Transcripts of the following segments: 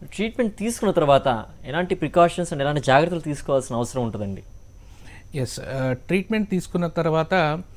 treatment తీసుకున్న తర్వాత ఎలాంటి ప్రికాషన్స్ అండ్ ఎలాంటి జాగ్రత్తలు తీసుకోవాల్సిన అవసరం ఉంటుందండి ఎస్ ట్రీట్మెంట్ తీసుకున్న తర్వాత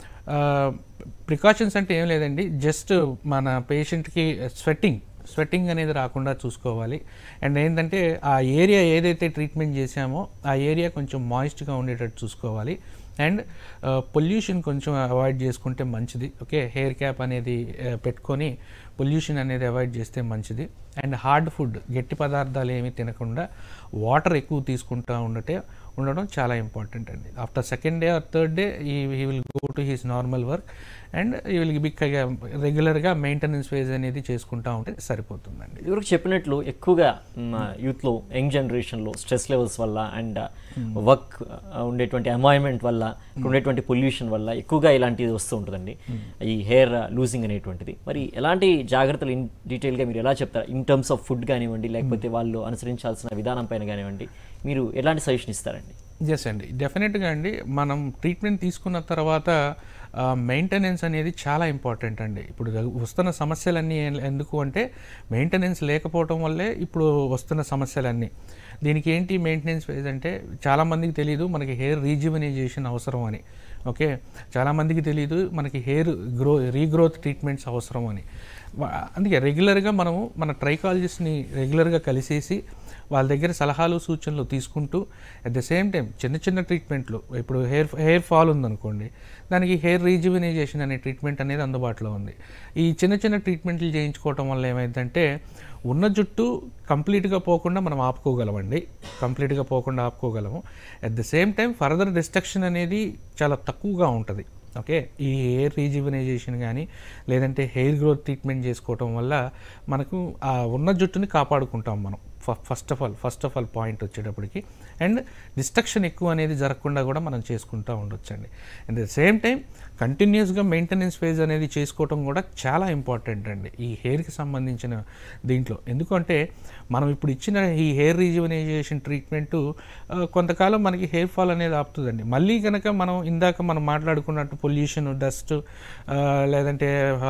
ప్రికాషన్స్ అంటే ఏం లేదండి జస్ట్ మన పేషెంట్కి స్వెట్టింగ్ స్వెట్టింగ్ అనేది రాకుండా చూసుకోవాలి అండ్ ఏంటంటే ఆ ఏరియా ఏదైతే ట్రీట్మెంట్ చేసామో ఆ ఏరియా కొంచెం మాయిస్ట్గా ఉండేటట్టు చూసుకోవాలి అండ్ పొల్యూషన్ కొంచెం అవాయిడ్ చేసుకుంటే మంచిది ఓకే హెయిర్ క్యాప్ అనేది ఆ, పెట్టుకొని పొల్యూషన్ అనేది అవాయిడ్ చేస్తే మంచిది అండ్ హార్డ్ ఫుడ్ గట్టి పదార్థాలు ఏమీ తినకుండా వాటర్ ఎక్కువ తీసుకుంటూ ఉండటే ఉండడం చాలా ఇంపార్టెంట్ అండి after second day or third day ఈ he will go to his normal work and he will బిక్ రెగ్యులర్గా మెయింటెనెన్స్ ఫేజ్ అనేది చేసుకుంటూ ఉంటే సరిపోతుందండి ఇదివరకు చెప్పినట్లు ఎక్కువగా యూత్లో యంగ్ జనరేషన్లో స్ట్రెస్ లెవెల్స్ వల్ల అండ్ వర్క్ ఉండేటువంటి ఎంవాయిన్మెంట్ వల్ల ఇక్కడ ఉండేటువంటి పొల్యూషన్ వల్ల ఎక్కువగా ఇలాంటిది వస్తూ ఉంటుందండి ఈ హెయిర్ లూజింగ్ అనేటువంటిది మరి ఎలాంటి జాగ్రత్తలు ఇన్ డీటెయిల్గా మీరు ఎలా చెప్తారు ఇన్ టర్మ్స్ ఆఫ్ ఫుడ్ కానివ్వండి లేకపోతే వాళ్ళు అనుసరించాల్సిన విధానం పైన కానివ్వండి మీరు ఎలాంటి సజెషన్ ఇస్తారండి ఎస్ అండి డెఫినెట్గా అండి మనం ట్రీట్మెంట్ తీసుకున్న తర్వాత మెయింటెనెన్స్ అనేది చాలా ఇంపార్టెంట్ అండి ఇప్పుడు వస్తున్న సమస్యలన్నీ ఎ- ఎందుకు అంటే మెయింటెనెన్స్ లేకపోవటం వల్లే ఇప్పుడు వస్తున్న సమస్యలన్నీ దీనికి ఏంటి మెయింటెనెన్స్ ఫేజ్ అంటే చాలామందికి తెలియదు మనకి హెయిర్ రీజ్యువనైజేషన్ అవసరం అని ఓకే చాలామందికి తెలియదు మనకి హెయిర్ గ్రో రీగ్రోత్ ట్రీట్మెంట్స్ అవసరం అని వా- అందుకే రెగ్యులర్గా మనము మన ట్రైకాలజిస్ట్ని రెగ్యులర్గా కలిసేసి వాళ్ళ దగ్గర సలహాలు సూచనలు తీసుకుంటూ అట్ ద సేమ్ టైం చిన్న చిన్న ట్రీట్మెంట్లు ఇప్పుడు హెయిర్ హెయిర్ ఫాల్ ఉందనుకోండి దానికి హెయిర్ రీజువినైజేషన్ అనే ట్రీట్మెంట్ అనేది అందుబాటులో ఉంది ఈ చిన్న చిన్న ట్రీట్మెంట్లు చేయించుకోవటం వల్ల ఏమైందంటే ఉన్న జుట్టు కంప్లీట్గా పోకుండా మనం ఆపుకోగలమండి కంప్లీట్గా పోకుండా ఆపుకోగలము at the same time further destruction అనేది చాలా తక్కువగా ఉంటుంది ఓకే ఈ హెయిర్ రీజివనైజేషన్ కానీ లేదంటే హెయిర్ గ్రోత్ ట్రీట్మెంట్ చేసుకోవటం వల్ల మనకు ఆ ఉన్న జుట్టుని కాపాడుకుంటాం మనం first of all first of all point వచ్చేటప్పటికి అండ్ డిస్ట్రక్షన్ ఎక్కువ అనేది జరగకుండా కూడా మనం చేసుకుంటూ ఉండొచ్చండి అట్ ద సేమ్ టైం కంటిన్యూస్గా మెయింటెనెన్స్ ఫేజ్ అనేది చేసుకోవటం కూడా చాలా ఇంపార్టెంట్ అండి ఈ హెయిర్కి సంబంధించిన దీంట్లో ఎందుకంటే మనం ఇప్పుడు ఇచ్చిన ఈ హెయిర్ రీజువనైజేషన్ ట్రీట్మెంట్ కొంతకాలం మనకి హెయిర్ ఫాల్ అనేది ఆపుతుందండి మళ్ళీ కనుక మనం ఇందాక మనం మాట్లాడుకున్నట్టు పొల్యూషన్ డస్ట్ లేదంటే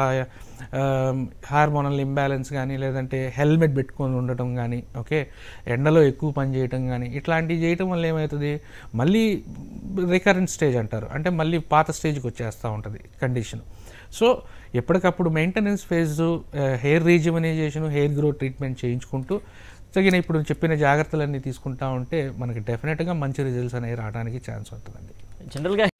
హార్మోనల్ ఇంబ్యాలెన్స్ కానీ లేదంటే హెల్మెట్ పెట్టుకొని ఉండటం కానీ ఓకే ఎండలో ఎక్కువ పని చేయటం కానీ ఇట్లాంటివి చేయటం వల్ల ఏమవుతుంది మళ్ళీ రికరెంట్ స్టేజ్ అంటారు అంటే మళ్ళీ పాత స్టేజ్కి వచ్చేస్తూ ఉంటుంది కండిషన్ సో ఎప్పటికప్పుడు maintenance phase hair rejuvenation hair growth treatment చేయించుకుంటూ తగిన ఇప్పుడు చెప్పిన జాగ్రత్తలన్నీ తీసుకుంటా ఉంటే మనకి డెఫినెట్గా మంచి రిజల్ట్స్ అనేవి రావడానికి ఛాన్స్ ఉంటుందండి జనరల్గా